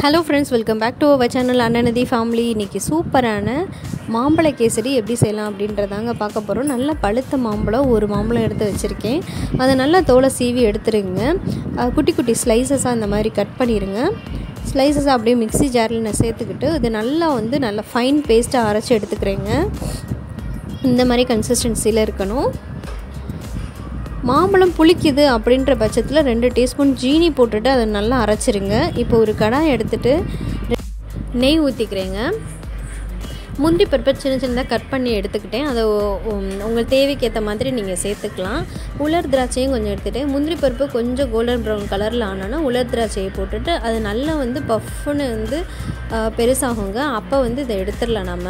hello friends welcome back to our channel அண்ணனதி family இன்றைக்கி சூப்பரான மாம்பழ கேசரி எப்படி செய்யலாம் அப்படின்றதாங்க பார்க்க போகிறோம் நல்ல பழுத்த மாம்பழம் ஒரு மாம்பழம் எடுத்து வச்சுருக்கேன் அதை நல்லா தோலை சீவி எடுத்துருங்க அஹ் குட்டி குட்டி ஸ்லைசஸாக இந்த மாதிரி கட் பண்ணிடுங்க ஸ்லைசஸாக அப்படியே மிக்ஸி ஜாரில் நான் சேர்த்துக்கிட்டு இது நல்லா வந்து நல்லா ஃபைன் பேஸ்ட்டாக அரைச்சி எடுத்துக்கிறேங்க இந்த மாதிரி கன்சிஸ்டன்சியில் இருக்கணும் மாம்பழம் புளிக்குது அப்படின்ற பட்சத்தில் ரெண்டு டீஸ்பூன் ஜீனி போட்டுட்டு அதை நல்லா அரைச்சிருங்க இப்போ ஒரு கடாய் எடுத்துட்டு நெய் ஊற்றிக்கிறேங்க முந்திரி பருப்பை சின்ன சின்னதாக கட் பண்ணி எடுத்துக்கிட்டேன் அதை உங்கள் தேவைக்கு ஏற்ற மாதிரி நீங்கள் சேர்த்துக்கலாம் உலர் திராட்சையும் கொஞ்சம் எடுத்துகிட்டேன் முந்திரி பருப்பு கொஞ்சம் கோல்டன் ப்ரௌன் கலரில் ஆனோன்னா உலர் திராட்சையை போட்டுட்டு அது நல்லா வந்து பஃப்னு வந்து அஹ், பெருசாகுங்க அப்போ வந்து இதை எடுத்துடலாம் நம்ம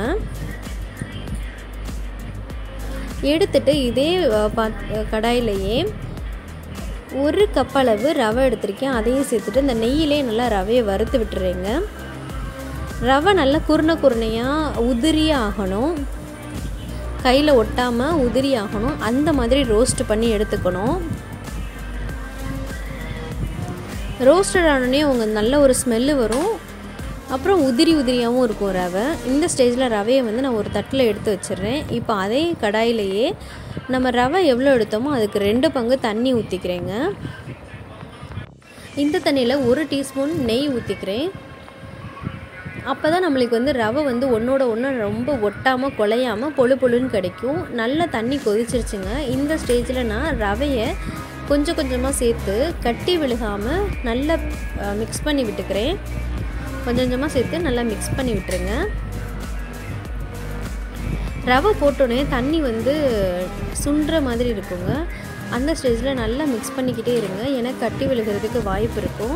எடுத்துட்டு இதே அஹ், பாத் கடாயிலையே ஒரு கப் அளவு ரவை எடுத்திருக்கேன் அதையும் சேர்த்துட்டு இந்த நெய்யிலே நல்லா ரவையை வறுத்து விட்டுறேங்க ரவை நல்லா குருணை குருணையாக உதிரியாக ஆகணும் கையில் ஒட்டாமல் உதிரி ஆகணும் அந்த மாதிரி ரோஸ்ட் பண்ணி எடுத்துக்கணும் ரோஸ்டட் ஆனோடனே உங்களுக்கு நல்ல ஒரு ஸ்மெல்லு வரும் அப்புறம் உதிரி உதிரியாகவும் இருக்கும் ரவை இந்த ஸ்டேஜில் ரவையை வந்து நான் ஒரு தட்டில் எடுத்து வச்சிடுறேன் இப்போ அதே கடாயிலேயே நம்ம ரவை எவ்வளோ எடுத்தோமோ அதுக்கு ரெண்டு பங்கு தண்ணி ஊற்றிக்கிறேங்க இந்த தண்ணியில் ஒரு டீஸ்பூன் நெய் ஊற்றிக்கிறேன் அப்போ தான் நம்மளுக்கு வந்து ரவை வந்து ஒன்றோட ஒன்று ரொம்ப ஒட்டாமல் குலையாமல் பொழு பொழுன்னு கிடைக்கும் நல்ல தண்ணி கொதிச்சிருச்சுங்க இந்த ஸ்டேஜில் நான் ரவையை கொஞ்சம் கொஞ்சமாக சேர்த்து கட்டி விழுகாமல் நல்லா மிக்ஸ் பண்ணி விட்டுக்கிறேன் கொஞ்சம் கொஞ்சமாக சேர்த்து நல்லா மிக்ஸ் பண்ணி விட்டுருங்க ரவை போட்டோடனே தண்ணி வந்து சுண்டுற மாதிரி இருக்குங்க அந்த ஸ்டேஜில் நல்லா மிக்ஸ் பண்ணிக்கிட்டே இருங்க ஏன்னா கட்டி விழுகிறதுக்கு வாய்ப்பு இருக்கும்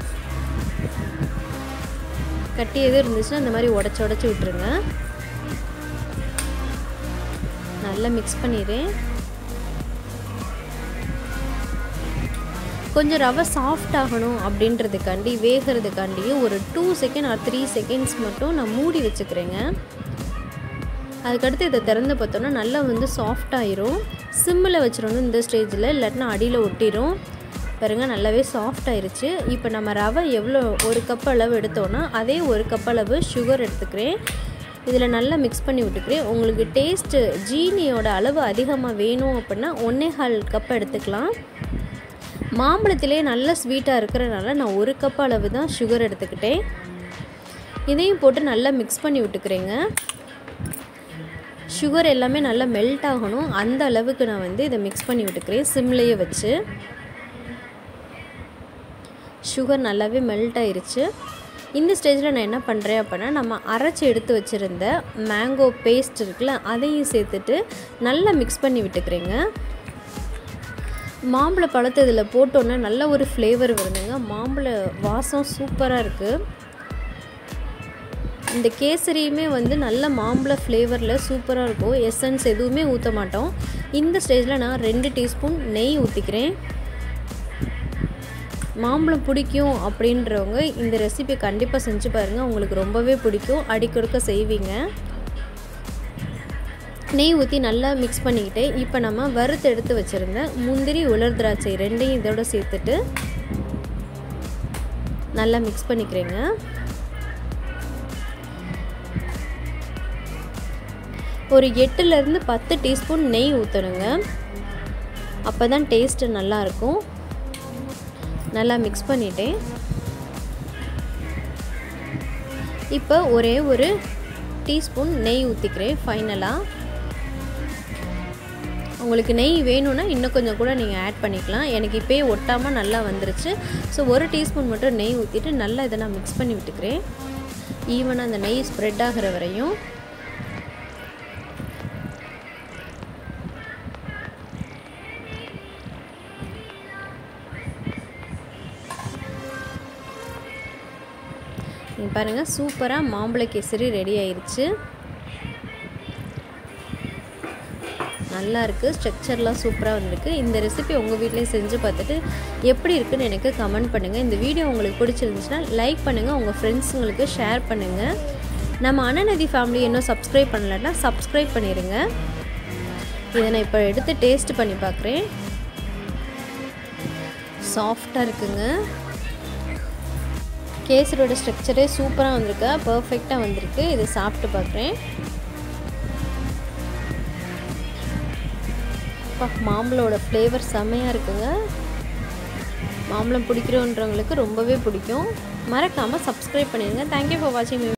கட்டி எதுவும் இருந்துச்சுன்னா அந்த மாதிரி உடச்சி உடச்சி விட்டுருங்க நல்லா மிக்ஸ் பண்ணிடுறேன் கொஞ்சம் ரவை சாஃப்ட் ஆகணும் அப்படின்றதுக்காண்டி வேகிறதுக்காண்டியும் ஒரு two second or three seconds மட்டும் நான் மூடி வச்சுக்கிறேங்க அதுக்கடுத்து இதை திறந்து பார்த்தோன்னா நல்லா வந்து சாஃப்ட் ஆயிரும் சிம்மில் வச்சிடணும் இந்த ஸ்டேஜில் இல்லாட்டினா அடியில் ஒட்டிடும் பாருங்க நல்லாவே சாஃப்ட் ஆயிருச்சு இப்போ நம்ம ரவை எவ்வளோ ஒரு கப் அளவு எடுத்தோன்னா அதே ஒரு கப் அளவு சுகர் எடுத்துக்கிறேன் இதில் நல்லா மிக்ஸ் பண்ணி விட்டுக்கிறேன் உங்களுக்கு டேஸ்ட்டு ஜீனியோட அளவு அதிகமாக வேணும் அப்படின்னா ஒன்றே கால் கப் எடுத்துக்கலாம் மாம்பழத்திலே நல்ல ஸ்வீட்டாக இருக்கிறனால நான் ஒரு கப் அளவு தான் சுகர் எடுத்துக்கிட்டேன் இதையும் போட்டு நல்லா மிக்ஸ் பண்ணி விட்டுக்கிறேங்க சுகர் எல்லாமே நல்லா மெல்ட் ஆகணும் அந்த அளவுக்கு நான் வந்து இதை மிக்ஸ் பண்ணி விட்டுக்கிறேன் சிம்லேயே வச்சு சுகர் நல்லாவே மெல்ட் ஆயிருச்சு இந்த ஸ்டேஜில் நான் என்ன பண்ணுறேன் அப்படின்னா நம்ம அரைச்சி எடுத்து வச்சுருந்த மேங்கோ பேஸ்ட் இருக்குல்ல அதையும் சேர்த்துட்டு நல்லா மிக்ஸ் பண்ணி விட்டுக்கிறேங்க மாம்பழ பழத்தை இதில் போட்டோன்னே நல்ல ஒரு ஃப்ளேவர் வருதுங்க மாம்பழ வாசம் சூப்பராக இருக்குது இந்த கேசரியுமே வந்து நல்ல மாம்பழ ஃப்ளேவரில் சூப்பராக இருக்கும் எசன்ஸ் எதுவுமே ஊற்ற மாட்டோம் இந்த ஸ்டேஜில் நான் ரெண்டு டீஸ்பூன் நெய் ஊற்றிக்கிறேன் மாம்பழம் பிடிக்கும் அப்படின்றவங்க இந்த ரெசிபி கண்டிப்பாக செஞ்சு பாருங்கள் உங்களுக்கு ரொம்பவே பிடிக்கும் அடிக்கொடுக்க செய்வீங்க நெய் ஊற்றி நல்லா மிக்ஸ் பண்ணிக்கிட்டு இப்போ நம்ம வறுத்து எடுத்து வச்சுருந்த முந்திரி உலர் திராட்சை ரெண்டையும் இதோட சேர்த்துட்டு நல்லா மிக்ஸ் பண்ணிக்கிறேங்க ஒரு எட்டுலேருந்து பத்து டீஸ்பூன் நெய் ஊற்றணுங்க அப்போ தான் டேஸ்ட்டு நல்லாயிருக்கும் நல்லா மிக்ஸ் பண்ணிட்டேன் இப்போ ஒரே ஒரு டீஸ்பூன் நெய் ஊற்றிக்கிறேன் ஃபைனலாக உங்களுக்கு நெய் வேணும்னா இன்னும் கொஞ்சம் கூட நீங்கள் ஆட் பண்ணிக்கலாம் எனக்கு இப்போயே ஒட்டாமல் நல்லா வந்துருச்சு ஸோ ஒரு டீஸ்பூன் மட்டும் நெய் ஊற்றிட்டு நல்லா இதை நான் மிக்ஸ் பண்ணி விட்டுக்கிறேன் ஈவனாக அந்த நெய் ஸ்ப்ரெட் ஆகிற வரையும் நீங்கள் பாருங்கள் சூப்பராக மாம்பழ கேசரி ரெடி ஆயிருச்சு நல்லா இருக்குது ஸ்ட்ரக்சர்லாம் சூப்பராக வந்திருக்கு இந்த ரெசிபி உங்கள் வீட்லேயும் செஞ்சு பார்த்துட்டு எப்படி இருக்குன்னு எனக்கு கமெண்ட் பண்ணுங்கள் இந்த வீடியோ உங்களுக்கு பிடிச்சிருந்துச்சுன்னா லைக் பண்ணுங்கள் உங்கள் ஃப்ரெண்ட்ஸுங்களுக்கு ஷேர் பண்ணுங்கள் நம்ம அனநதி ஃபேமிலி இன்னும் சப்ஸ்கிரைப் பண்ணலன்னா சப்ஸ்கிரைப் பண்ணிடுங்க இதை நான் இப்போ எடுத்து டேஸ்ட் பண்ணி பார்க்குறேன் சாஃப்டாக இருக்குங்க கேசரோட ஸ்ட்ரக்சரே சூப்பராக வந்திருக்கு பர்ஃபெக்டாக வந்திருக்கு இது சாப்பிட்டு பார்க்குறேன் மாம்பழோட ஃப்ளேவர் செம்மையாக இருக்குங்க மாம்பழம் பிடிக்கிறோன்றவங்களுக்கு ரொம்பவே பிடிக்கும் மறக்காமல் சப்ஸ்கிரைப் பண்ணிடுங்க தேங்க்யூ ஃபார் வாட்சிங்